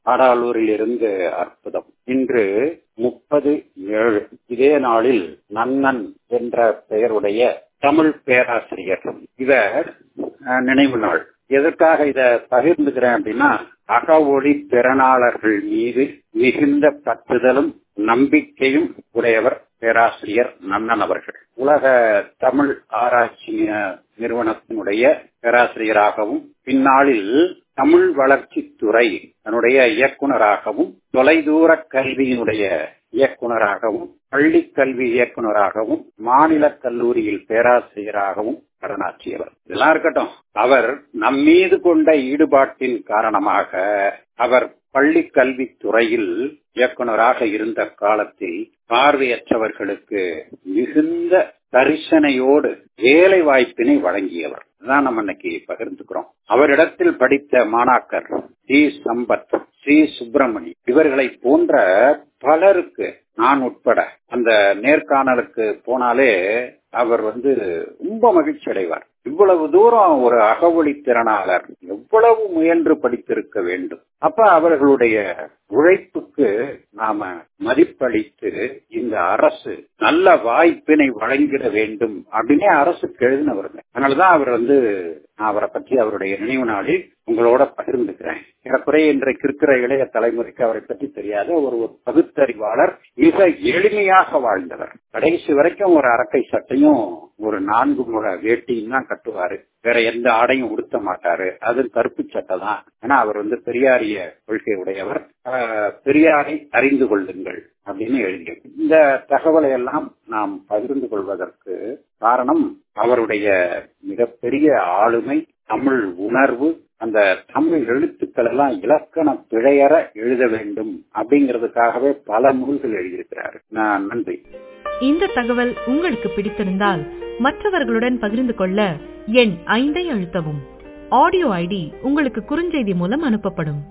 ஆடாலூரில் இருந்து அற்புதம் இன்று முப்பது ஏழு இதே நாளில் நன்னன் என்ற பெயருடைய தமிழ் பேராசிரியர் இவர் அஹ், நினைவு நாள் எதற்காக இத பகிர்ந்துக்கிறேன் அப்படின்னா அகவொளி திறனாளர்கள் மீது மிகுந்த பற்றுதலும் நம்பிக்கையும் உடையவர் பேராசிரியர் நன்னன் அவர்கள் உலக தமிழ் ஆராய்ச்சி அஹ், நிறுவனத்தினுடைய பேராசிரியராகவும் பின்னாளில் தமிழ் வளர்ச்சித்துறை தன்னுடைய இயக்குனராகவும் தொலைதூர கல்வியினுடைய இயக்குனராகவும் பள்ளி கல்வி இயக்குனராகவும் மாநில கல்லூரியில் பேராசிரியராகவும் கடனாற்றியவர் இதெல்லாம் இருக்கட்டும் அவர் நம்மீது கொண்ட ஈடுபாட்டின் காரணமாக அவர் பள்ளி கல்வித் துறையில் இயக்குனராக இருந்த காலத்தில் பார்வையற்றவர்களுக்கு மிகுந்த தரிசனையோடு வேலை வாய்ப்பினை வழங்கியவர் தான் நம்ம இன்னைக்கு பகிர்ந்துக்கிறோம் அவரிடத்தில் படித்த மாணாக்கர் சி சம்பத் ஸ்ரீ சுப்பிரமணி இவர்களை போன்ற பலருக்கு நான் உட்பட அந்த நேர்காணலுக்கு போனாலே அவர் வந்து ரொம்ப மகிழ்ச்சி அடைவார் இவ்வளவு தூரம் ஒரு அகவொளி திறனாளர் எவ்வளவு முயன்று படித்திருக்க வேண்டும் அப்ப அவர்களுடைய உழைப்புக்கு நாம மதிப்பளித்து இந்த அரசு நல்ல வாய்ப்பினை வழங்கிட வேண்டும் அப்படின்னே அரசுக்கு எழுதினவருங்க அதனாலதான் அவர் வந்து நான் அவரை பற்றி அவருடைய நினைவு நாளில் உங்களோட பகிர்ந்துக்கிறேன் ஏறக்குறைய இன்றைக்கு இருக்கிற இளைய தலைமுறைக்கு அவரை பற்றி தெரியாத ஒரு ஒரு பகுத்தறிவாளர் மிக எளிமையாக வாழ்ந்தவர் கடைசி வரைக்கும் ஒரு அரக்கை சட்டையும் ஒரு நான்கு முழ வேட்டியும் தான் கட்டுவாரு வேற எந்த ஆடையும் உடுத்த மாட்டாரு அது கருப்பு சட்டை தான் ஏன்னா அவர் வந்து பெரியாரிய கொள்கை உடையவர் ஆஹ், பெரியாரை அறிந்து கொள்ளுங்கள் அப்படின்னு எழுதியது இந்த தகவலை எல்லாம் நாம் பகிர்ந்து கொள்வதற்கு காரணம் அவருடைய மிகப்பெரிய ஆளுமை தமிழ் உணர்வு அந்த தமிழ் எழுத்துக்கள் எல்லாம் இலக்கண பிழையற எழுத வேண்டும் அப்படிங்கிறதுக்காகவே பல நூல்கள் எழுதியிருக்கிறார் நான் நன்றி இந்த தகவல் உங்களுக்கு பிடித்திருந்தால் மற்றவர்களுடன் பகிர்ந்து கொள்ள எண் ஐந்தை அழுத்தவும் ஆடியோ ஐடி உங்களுக்கு குறுஞ்செய்தி மூலம் அனுப்பப்படும்